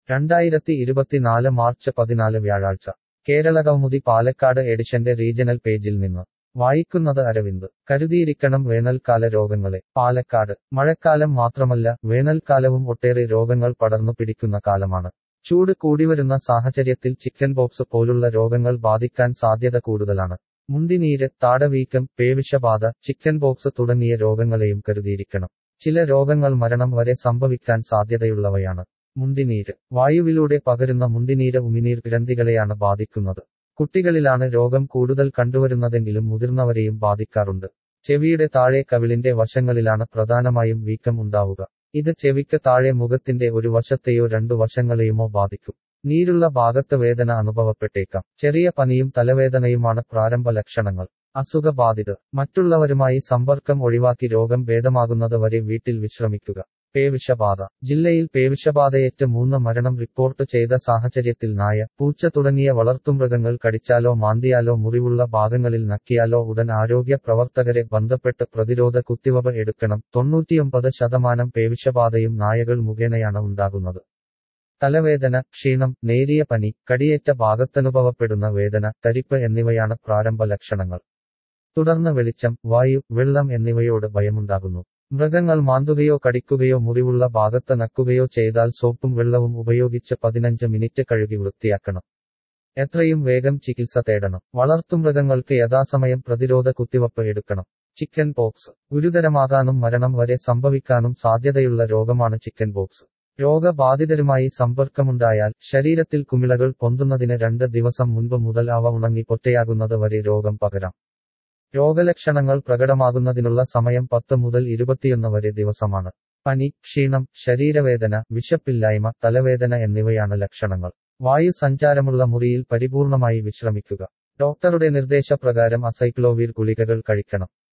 രണ്ടായിരത്തി ഇരുപത്തിനാല് മാർച്ച് പതിനാല് വ്യാഴാഴ്ച കേരളകൗമുദി പാലക്കാട് എഡിഷന്റെ റീജണൽ പേജിൽ നിന്ന് വായിക്കുന്നത് അരവിന്ദ് കരുതിയിരിക്കണം വേനൽക്കാല രോഗങ്ങളെ പാലക്കാട് മഴക്കാലം മാത്രമല്ല വേനൽക്കാലവും ഒട്ടേറെ രോഗങ്ങൾ പടർന്നു പിടിക്കുന്ന കാലമാണ് ചൂട് കൂടിവരുന്ന സാഹചര്യത്തിൽ ചിക്കൻ ബോക്സ് പോലുള്ള രോഗങ്ങൾ ബാധിക്കാൻ സാധ്യത കൂടുതലാണ് മുണ്ടിനീര് താടവീക്കം പേവിഷബാധ ചിക്കൻ ബോക്സ് തുടങ്ങിയ രോഗങ്ങളെയും കരുതിയിരിക്കണം ചില രോഗങ്ങൾ മരണം വരെ സംഭവിക്കാൻ സാധ്യതയുള്ളവയാണ് മുണ്ടിനീര് വായുവിലൂടെ പകരുന്ന മുണ്ടിനീര് ഉമിനീർ ഗ്രന്ഥികളെയാണ് ബാധിക്കുന്നത് കുട്ടികളിലാണ് രോഗം കൂടുതൽ കണ്ടുവരുന്നതെങ്കിലും മുതിർന്നവരെയും ബാധിക്കാറുണ്ട് ചെവിയുടെ താഴെ കവിളിന്റെ വശങ്ങളിലാണ് പ്രധാനമായും വീക്കം ഉണ്ടാവുക ഇത് ചെവിക്ക് താഴെ മുഖത്തിന്റെ ഒരു വശത്തെയോ രണ്ടു വശങ്ങളെയുമോ ബാധിക്കും നീരുള്ള ഭാഗത്ത് വേദന അനുഭവപ്പെട്ടേക്കാം ചെറിയ പനിയും തലവേദനയുമാണ് പ്രാരംഭ ലക്ഷണങ്ങൾ അസുഖബാധിതർ മറ്റുള്ളവരുമായി സമ്പർക്കം ഒഴിവാക്കി രോഗം ഭേദമാകുന്നത് വരെ വീട്ടിൽ വിശ്രമിക്കുക പേവിഷബാധ ജില്ലയിൽ പേവിഷബാധയേറ്റ് മൂന്ന് മരണം റിപ്പോർട്ട് ചെയ്ത സാഹചര്യത്തിൽ നായ പൂച്ച തുടങ്ങിയ വളർത്തുമൃഗങ്ങൾ കടിച്ചാലോ മാന്തിയാലോ മുറിവുള്ള ഭാഗങ്ങളിൽ നക്കിയാലോ ഉടൻ ആരോഗ്യ പ്രവർത്തകരെ ബന്ധപ്പെട്ട് പ്രതിരോധ കുത്തിവയ്പ് എടുക്കണം തൊണ്ണൂറ്റിയൊമ്പത് ശതമാനം പേവിഷബാധയും നായകൾ മുഖേനയാണ് ഉണ്ടാകുന്നത് തലവേദന ക്ഷീണം നേരിയ പനി കടിയേറ്റ ഭാഗത്തനുഭവപ്പെടുന്ന വേദന തരിപ്പ് എന്നിവയാണ് പ്രാരംഭ ലക്ഷണങ്ങൾ തുടർന്ന് വെളിച്ചം വായു വെള്ളം എന്നിവയോട് ഭയമുണ്ടാകുന്നു മൃഗങ്ങൾ മാന്തുകയോ കടിക്കുകയോ മുറിവുള്ള ഭാഗത്ത് നക്കുകയോ ചെയ്താൽ സോപ്പും വെള്ളവും ഉപയോഗിച്ച് പതിനഞ്ച് മിനിറ്റ് കഴുകി വൃത്തിയാക്കണം എത്രയും വേഗം ചികിത്സ തേടണം വളർത്തുമൃഗങ്ങൾക്ക് യഥാസമയം പ്രതിരോധ കുത്തിവയ്പ് എടുക്കണം ചിക്കൻ പോക്സ് ഗുരുതരമാകാനും മരണം വരെ സംഭവിക്കാനും സാധ്യതയുള്ള രോഗമാണ് ചിക്കൻ പോക്സ് രോഗബാധിതരുമായി സമ്പർക്കമുണ്ടായാൽ ശരീരത്തിൽ കുമിളകൾ പൊന്തുന്നതിന് രണ്ട് ദിവസം മുൻപ് മുതൽ അവ ഉണങ്ങി പൊറ്റയാകുന്നത് വരെ രോഗം പകരാം രോഗലക്ഷണങ്ങൾ പ്രകടമാകുന്നതിനുള്ള സമയം പത്ത് മുതൽ ഇരുപത്തിയൊന്ന് വരെ ദിവസമാണ് പനി ക്ഷീണം ശരീരവേദന വിശപ്പില്ലായ്മ തലവേദന എന്നിവയാണ് ലക്ഷണങ്ങൾ വായു സഞ്ചാരമുള്ള മുറിയിൽ പരിപൂർണമായി വിശ്രമിക്കുക ഡോക്ടറുടെ നിർദ്ദേശപ്രകാരം അസൈക്ലോവീർ ഗുളികകൾ കഴിക്കണം